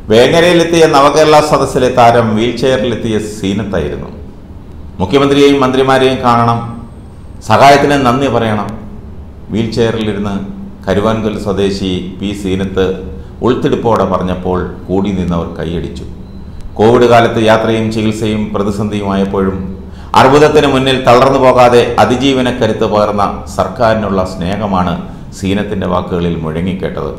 വേങ്ങരയിലെത്തിയ നവകേരള സദസ്സിലെ താരം വീൽ ചെയറിലെത്തിയ സീനത്തായിരുന്നു മുഖ്യമന്ത്രിയെയും മന്ത്രിമാരെയും കാണണം സഹായത്തിന് നന്ദി പറയണം വീൽ ചെയറിലിരുന്ന് കരുവാൻകൽ സ്വദേശി പി സീനത്ത് ഉൾത്തിടിപ്പോടെ പറഞ്ഞപ്പോൾ കൂടി നിന്നവർ കൈയടിച്ചു കോവിഡ് കാലത്ത് യാത്രയും ചികിത്സയും പ്രതിസന്ധിയുമായപ്പോഴും അർബുദത്തിന് മുന്നിൽ തളർന്നു പോകാതെ അതിജീവന കരുത്ത് പകർന്ന സർക്കാരിനുള്ള സ്നേഹമാണ് സീനത്തിൻ്റെ വാക്കുകളിൽ മുഴങ്ങിക്കേട്ടത്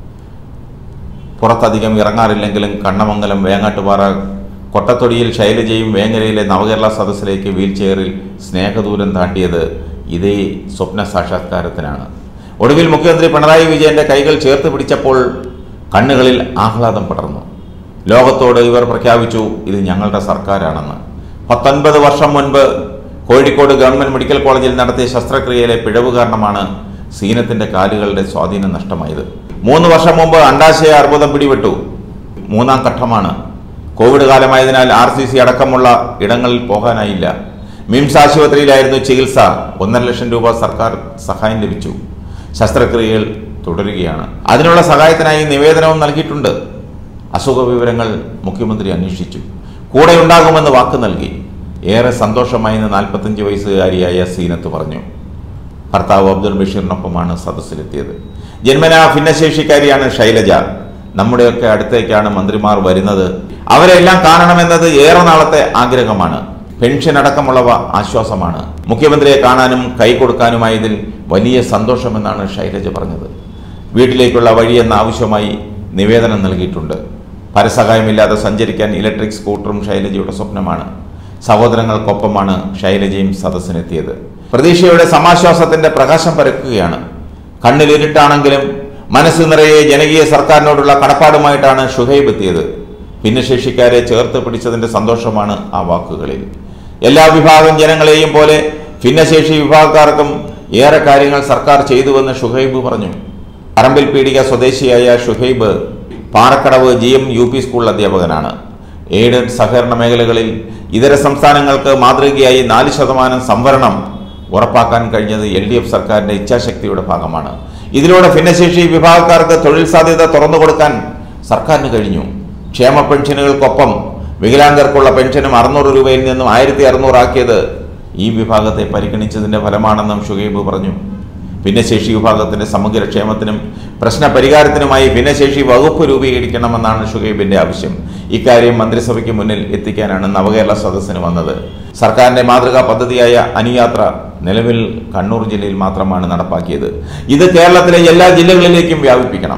പുറത്തധികം ഇറങ്ങാറില്ലെങ്കിലും കണ്ണമംഗലം വേങ്ങാട്ടുപാറ കൊട്ടത്തൊടിയിൽ ശൈലജയും വേങ്ങരയിലെ നവകേരള സദസ്സിലേക്ക് വീൽ ചെയറിൽ സ്നേഹദൂരം താണ്ടിയത് ഇതേ സ്വപ്ന സാക്ഷാത്കാരത്തിനാണ് ഒടുവിൽ മുഖ്യമന്ത്രി പിണറായി വിജയന്റെ കൈകൾ ചേർത്ത് പിടിച്ചപ്പോൾ കണ്ണുകളിൽ ആഹ്ലാദം പടർന്നു ലോകത്തോട് ഇവർ പ്രഖ്യാപിച്ചു ഇത് ഞങ്ങളുടെ സർക്കാരാണെന്ന് പത്തൊൻപത് വർഷം മുൻപ് കോഴിക്കോട് ഗവൺമെന്റ് മെഡിക്കൽ കോളേജിൽ നടത്തിയ ശസ്ത്രക്രിയയിലെ പിഴവ് കാരണമാണ് സീനത്തിന്റെ കാലുകളുടെ സ്വാധീനം നഷ്ടമായത് മൂന്ന് വർഷം മുമ്പ് അണ്ടാശയ അർബുദം പിടിപെട്ടു മൂന്നാം ഘട്ടമാണ് കോവിഡ് കാലമായതിനാൽ ആർ സി സി അടക്കമുള്ള ഇടങ്ങളിൽ പോകാനായില്ല മിംസ് ആശുപത്രിയിലായിരുന്നു ചികിത്സ ഒന്നര ലക്ഷം രൂപ സർക്കാർ സഹായം ലഭിച്ചു ശസ്ത്രക്രിയകൾ തുടരുകയാണ് അതിനുള്ള സഹായത്തിനായി നിവേദനവും നൽകിയിട്ടുണ്ട് അസുഖ വിവരങ്ങൾ മുഖ്യമന്ത്രി അന്വേഷിച്ചു കൂടെ ഉണ്ടാകുമെന്ന് വാക്ക് നൽകി ഏറെ സന്തോഷമായെന്ന് നാൽപ്പത്തഞ്ച് വയസ്സുകാരിയായ സീനത്ത് പറഞ്ഞു ഭർത്താവ് അബ്ദുൽ ബഷീറിനൊപ്പമാണ് സദസ്സിലെത്തിയത് ജന്മനാ ഭിന്നശേഷിക്കാരിയാണ് ശൈലജ നമ്മുടെയൊക്കെ അടുത്തേക്കാണ് മന്ത്രിമാർ വരുന്നത് അവരെല്ലാം കാണണമെന്നത് ഏറെ നാളത്തെ ആഗ്രഹമാണ് പെൻഷൻ അടക്കമുള്ളവ ആശ്വാസമാണ് മുഖ്യമന്ത്രിയെ കാണാനും കൈ കൊടുക്കാനുമായതിൽ വലിയ സന്തോഷമെന്നാണ് ശൈലജ പറഞ്ഞത് വീട്ടിലേക്കുള്ള വഴിയെന്ന ആവശ്യമായി നിവേദനം നൽകിയിട്ടുണ്ട് പരസഹായമില്ലാതെ സഞ്ചരിക്കാൻ ഇലക്ട്രിക് സ്കൂട്ടറും ശൈലജയുടെ സ്വപ്നമാണ് സഹോദരങ്ങൾക്കൊപ്പമാണ് ശൈലജയും സദസ്സിനെത്തിയത് പ്രതീക്ഷയുടെ സമാശ്വാസത്തിന്റെ പ്രകാശം പരക്കുകയാണ് കണ്ണിലിരുട്ടാണെങ്കിലും മനസ്സ് നിറയെ ജനകീയ സർക്കാരിനോടുള്ള കടപ്പാടുമായിട്ടാണ് ഷുഹൈബ് എത്തിയത് ഭിന്നശേഷിക്കാരെ ചേർത്ത് പിടിച്ചതിന്റെ സന്തോഷമാണ് ആ വാക്കുകളിൽ എല്ലാ വിഭാഗം ജനങ്ങളെയും പോലെ ഭിന്നശേഷി വിഭാഗക്കാർക്കും ഏറെ കാര്യങ്ങൾ സർക്കാർ ചെയ്തുവെന്ന് ഷുഹൈബ് പറഞ്ഞു പറമ്പിൽ പീടിക സ്വദേശിയായ Shuhaib Parakkadavu G M U P school അധ്യാപകനാണ് എയ്ഡഡ് സഹകരണ മേഖലകളിൽ ഇതര സംസ്ഥാനങ്ങൾക്ക് മാതൃകയായി നാല് ശതമാനം സംവരണം ഉറപ്പാക്കാൻ കഴിഞ്ഞത് എൽ ഡി എഫ് സർക്കാരിന്റെ ഇച്ഛാശക്തിയുടെ ഭാഗമാണ് ഇതിലൂടെ ഭിന്നശേഷി വിഭാഗക്കാർക്ക് തൊഴിൽ സാധ്യത തുറന്നു കൊടുക്കാൻ സർക്കാരിന് കഴിഞ്ഞു ക്ഷേമ പെൻഷനുകൾക്കൊപ്പം വികലാംഗർക്കുള്ള പെൻഷനും അറുന്നൂറ് രൂപയിൽ നിന്നും ആയിരത്തി അറുന്നൂറാക്കിയത് ഈ വിഭാഗത്തെ പരിഗണിച്ചതിന്റെ ഫലമാണെന്നും ഷുഹൈബ് പറഞ്ഞു ഭിന്നശേഷി വിഭാഗത്തിന്റെ സമഗ്ര ക്ഷേമത്തിനും പ്രശ്ന പരിഹാരത്തിനുമായി ഭിന്നശേഷി വകുപ്പ് രൂപീകരിക്കണമെന്നാണ് ഷുഹൈബിന്റെ ആവശ്യം ഇക്കാര്യം മന്ത്രിസഭയ്ക്ക് മുന്നിൽ എത്തിക്കാനാണ് നവകേരള സദസ്സിന് വന്നത് സർക്കാരിന്റെ മാതൃകാ പദ്ധതിയായ അനുയാത്ര നിലവിൽ കണ്ണൂർ ജില്ലയിൽ മാത്രമാണ് നടപ്പാക്കിയത് ഇത് കേരളത്തിലെ എല്ലാ ജില്ലകളിലേക്കും വ്യാപിപ്പിക്കണം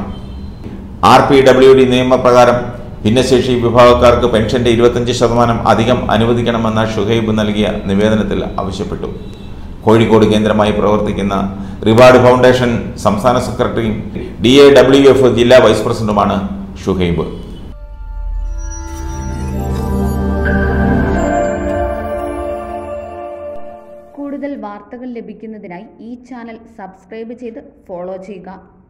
ആർ പി ഡബ്ല്യു ഡി നിയമപ്രകാരം ഭിന്നശേഷി വിഭാഗക്കാർക്ക് പെൻഷന്റെ ഇരുപത്തഞ്ച് ശതമാനം അധികം അനുവദിക്കണമെന്ന ഷുഹൈബ് നൽകിയ നിവേദനത്തിൽ ആവശ്യപ്പെട്ടു കോഴിക്കോട് കേന്ദ്രമായി പ്രവർത്തിക്കുന്ന റിവാർഡ് ഫൗണ്ടേഷൻ സംസ്ഥാന സെക്രട്ടറിയും ഡി എ ഡബ്ല്യു എഫ് ജില്ലാ വൈസ് പ്രസിഡന്റുമാണ് ഷുഹൈബ് കൂടുതൽ വാർത്തകൾ ലഭിക്കുന്നതിനായി ഈ ചാനൽ സബ്സ്ക്രൈബ് ചെയ്ത് ഫോളോ ചെയ്യുക